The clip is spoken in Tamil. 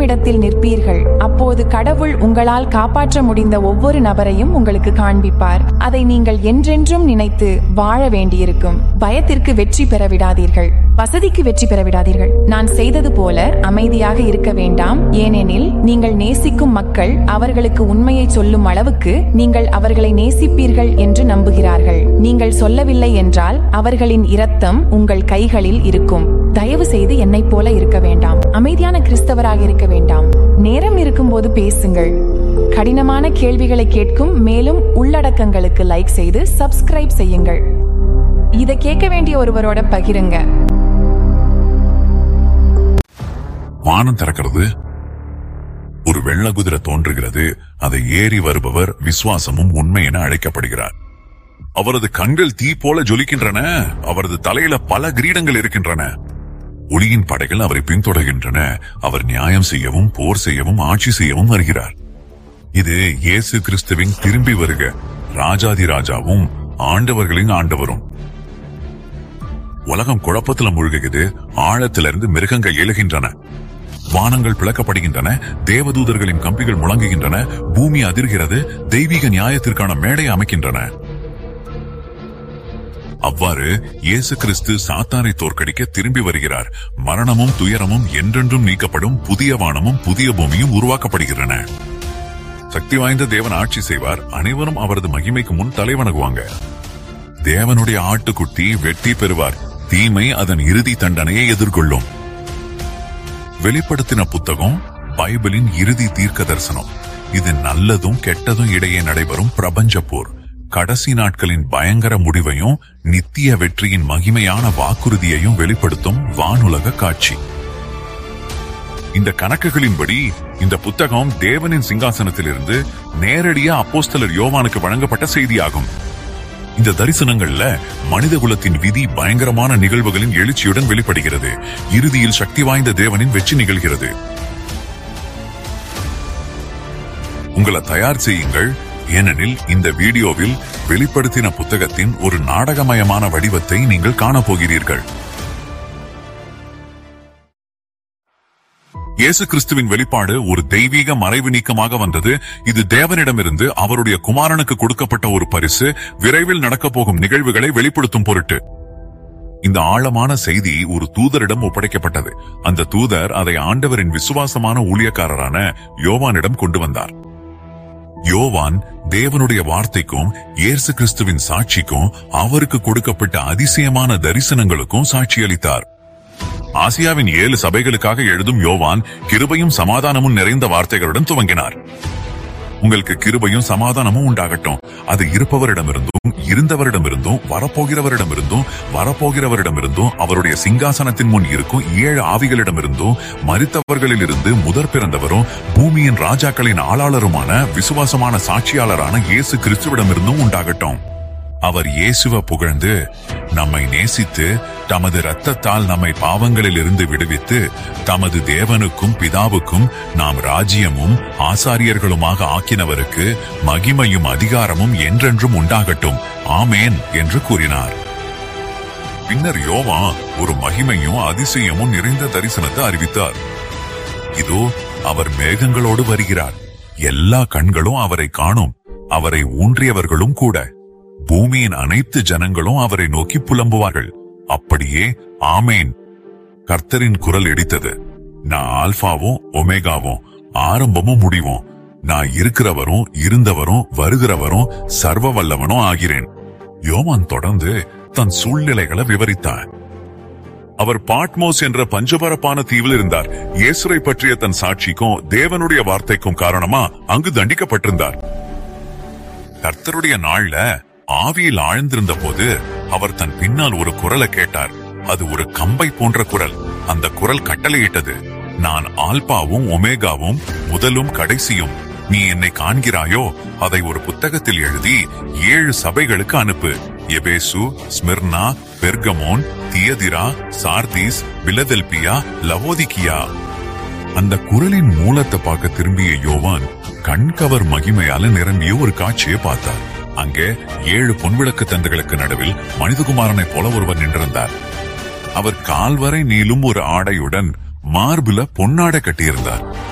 இடத்தில் நிற்பீர்கள் அப்போது கடவுள் உங்களால் காப்பாற்ற முடிந்த ஒவ்வொரு நபரையும் உங்களுக்கு காண்பிப்பார் அதை நீங்கள் என்றென்றும் நினைத்து வாழ வேண்டியிருக்கும் பயத்திற்கு வெற்றி பெற விடாதீர்கள் வசதிக்கு வெற்றி பெற விடாதீர்கள் நான் செய்தது போல அமைதியாக இருக்க வேண்டாம் ஏனெனில் நீங்கள் நேசிக்கும் மக்கள் அவர்களுக்கு உண்மையை சொல்லும் அளவுக்கு நீங்கள் அவர்களை நேசிப்பீர்கள் என்று நம்புகிறார்கள் நீங்கள் சொல்லவில்லை என்றால் அவர்களின் இரத்தம் உங்கள் கைகளில் இருக்கும் தயவு செய்து என்னைப் போல இருக்க வேண்டாம் அமைதியான கிறிஸ்தவராக இருக்க வேண்டாம் நேரம் இருக்கும்போது பேசுங்கள் கடினமான கேள்விகளை கேட்கும் மேலும் உள்ளடக்கங்களுக்கு லைக் செய்து சப்ஸ்கிரைப் செய்யுங்கள் இதை கேட்க வேண்டிய ஒருவரோட பகிருங்க வானம் திறக்கிறது ஒரு வெள்ள குதிரை தோன்றுகிறது அதை ஏறி வருபவர் விசுவாசமும் உண்மை என அழைக்கப்படுகிறார் அவரது கண்கள் தீ போல ஜொலிக்கின்றன அவரது தலையில பல கிரீடங்கள் இருக்கின்றன ஒளியின் படைகள் அவரை பின்தொடர்கின்றன அவர் நியாயம் செய்யவும் போர் செய்யவும் ஆட்சி செய்யவும் வருகிறார் இது இயேசு கிறிஸ்துவின் திரும்பி வருக ராஜாதி ராஜாவும் ஆண்டவர்களின் ஆண்டவரும் உலகம் குழப்பத்துல மூழ்குகிறது ஆழத்திலிருந்து மிருகங்கள் எழுகின்றன வானங்கள் பிளக்கப்படுகின்றன தேவதூதர்களின் கம்பிகள் முழங்குகின்றன பூமி அதிர்கிறது தெய்வீக நியாயத்திற்கான மேடை அமைக்கின்றன அவ்வாறு இயேசு கிறிஸ்து சாத்தானை தோற்கடிக்க திரும்பி வருகிறார் மரணமும் துயரமும் என்றென்றும் நீக்கப்படும் புதிய வானமும் புதிய பூமியும் உருவாக்கப்படுகின்றன சக்தி வாய்ந்த தேவன் ஆட்சி செய்வார் அனைவரும் அவரது மகிமைக்கு முன் தலைவணங்குவாங்க தேவனுடைய ஆட்டுக்குட்டி வெற்றி பெறுவார் தீமை அதன் இறுதி தண்டனையை எதிர்கொள்ளும் வெளிப்படுத்தின புத்தகம் பைபிளின் இறுதி தீர்க்க தரிசனம் இது நல்லதும் கெட்டதும் இடையே நடைபெறும் பிரபஞ்ச போர் கடைசி நாட்களின் பயங்கர முடிவையும் நித்திய வெற்றியின் மகிமையான வாக்குறுதியையும் வெளிப்படுத்தும் வானுலக காட்சி இந்த கணக்குகளின்படி இந்த புத்தகம் தேவனின் சிங்காசனத்திலிருந்து நேரடியா அப்போஸ்தலர் யோவானுக்கு வழங்கப்பட்ட செய்தியாகும் இந்த தரிசனங்கள்ல மனித குலத்தின் விதி பயங்கரமான நிகழ்வுகளின் எழுச்சியுடன் வெளிப்படுகிறது இறுதியில் சக்தி வாய்ந்த தேவனின் வெற்றி நிகழ்கிறது உங்களை தயார் செய்யுங்கள் ஏனெனில் இந்த வீடியோவில் வெளிப்படுத்தின புத்தகத்தின் ஒரு நாடகமயமான வடிவத்தை நீங்கள் காணப்போகிறீர்கள் இயேசு கிறிஸ்துவின் வெளிப்பாடு ஒரு தெய்வீக மறைவு நீக்கமாக வந்தது இது தேவனிடமிருந்து அவருடைய குமாரனுக்கு கொடுக்கப்பட்ட ஒரு பரிசு விரைவில் நடக்கப் போகும் நிகழ்வுகளை வெளிப்படுத்தும் பொருட்டு இந்த ஆழமான செய்தி ஒரு தூதரிடம் ஒப்படைக்கப்பட்டது அந்த தூதர் அதை ஆண்டவரின் விசுவாசமான ஊழியக்காரரான யோவானிடம் கொண்டு வந்தார் யோவான் தேவனுடைய வார்த்தைக்கும் இயேசு கிறிஸ்துவின் சாட்சிக்கும் அவருக்கு கொடுக்கப்பட்ட அதிசயமான தரிசனங்களுக்கும் சாட்சியளித்தார் ஆசியாவின் ஏழு சபைகளுக்காக எழுதும் யோவான் கிருபையும் சமாதானமும் நிறைந்த வார்த்தைகளுடன் துவங்கினார் உங்களுக்கு கிருபையும் சமாதானமும் உண்டாகட்டும் அது இருப்பவரிடமிருந்தும் இருந்தவரிடமிருந்தும் வரப்போகிறவரிடமிருந்தும் வரப்போகிறவரிடமிருந்தும் அவருடைய சிங்காசனத்தின் முன் இருக்கும் ஏழு ஆவிகளிடமிருந்தும் மரித்தவர்களிலிருந்து முதற் பிறந்தவரும் பூமியின் ராஜாக்களின் ஆளாளருமான விசுவாசமான சாட்சியாளரான இயேசு கிறிஸ்துவிடமிருந்தும் உண்டாகட்டும் அவர் இயேசுவ புகழ்ந்து நம்மை நேசித்து தமது இரத்தத்தால் நம்மை பாவங்களில் இருந்து விடுவித்து தமது தேவனுக்கும் பிதாவுக்கும் நாம் ராஜ்யமும் ஆசாரியர்களுமாக ஆக்கினவருக்கு மகிமையும் அதிகாரமும் என்றென்றும் உண்டாகட்டும் ஆமேன் என்று கூறினார் பின்னர் யோவா ஒரு மகிமையும் அதிசயமும் நிறைந்த தரிசனத்தை அறிவித்தார் இதோ அவர் மேகங்களோடு வருகிறார் எல்லா கண்களும் அவரை காணும் அவரை ஊன்றியவர்களும் கூட பூமியின் அனைத்து ஜனங்களும் அவரை நோக்கி புலம்புவார்கள் அப்படியே ஆமேன் கர்த்தரின் குரல் இடித்தது நான் ஆல்பாவும் ஒமேகாவும் ஆரம்பமும் முடிவும் நான் இருக்கிறவரும் இருந்தவரும் வருகிறவரும் சர்வ வல்லவனும் ஆகிறேன் யோவான் தொடர்ந்து தன் சூழ்நிலைகளை விவரித்தார் அவர் பாட்மோஸ் என்ற பஞ்சபரப்பான தீவில் இருந்தார் இயேசுரை பற்றிய தன் சாட்சிக்கும் தேவனுடைய வார்த்தைக்கும் காரணமா அங்கு தண்டிக்கப்பட்டிருந்தார் கர்த்தருடைய நாள்ல ஆவியில் ஆழ்ந்திருந்த போது அவர் தன் பின்னால் ஒரு குரலை கேட்டார் அது ஒரு கம்பை போன்ற குரல் அந்த குரல் கட்டளையிட்டது நான் ஆல்பாவும் ஒமேகாவும் முதலும் கடைசியும் நீ என்னை காண்கிறாயோ அதை ஒரு புத்தகத்தில் எழுதி ஏழு சபைகளுக்கு அனுப்பு Ephesus Smyrna Pergamon Thyatira Sardis Philadelphia Laodicea அந்த குரலின் மூலத்தை பார்க்க திரும்பிய யோவான் கண்கவர் மகிமையால நிரம்பிய ஒரு காட்சியை பார்த்தார் அங்கே ஏழு பொன்விளக்கு தண்டுகளுக்கு நடுவில் மனிதகுமாரனைப் போல ஒருவர் நின்றிருந்தார் அவர் கால்வரை நீளும் ஒரு ஆடையுடன் மார்புல பொன்னாடை கட்டியிருந்தார்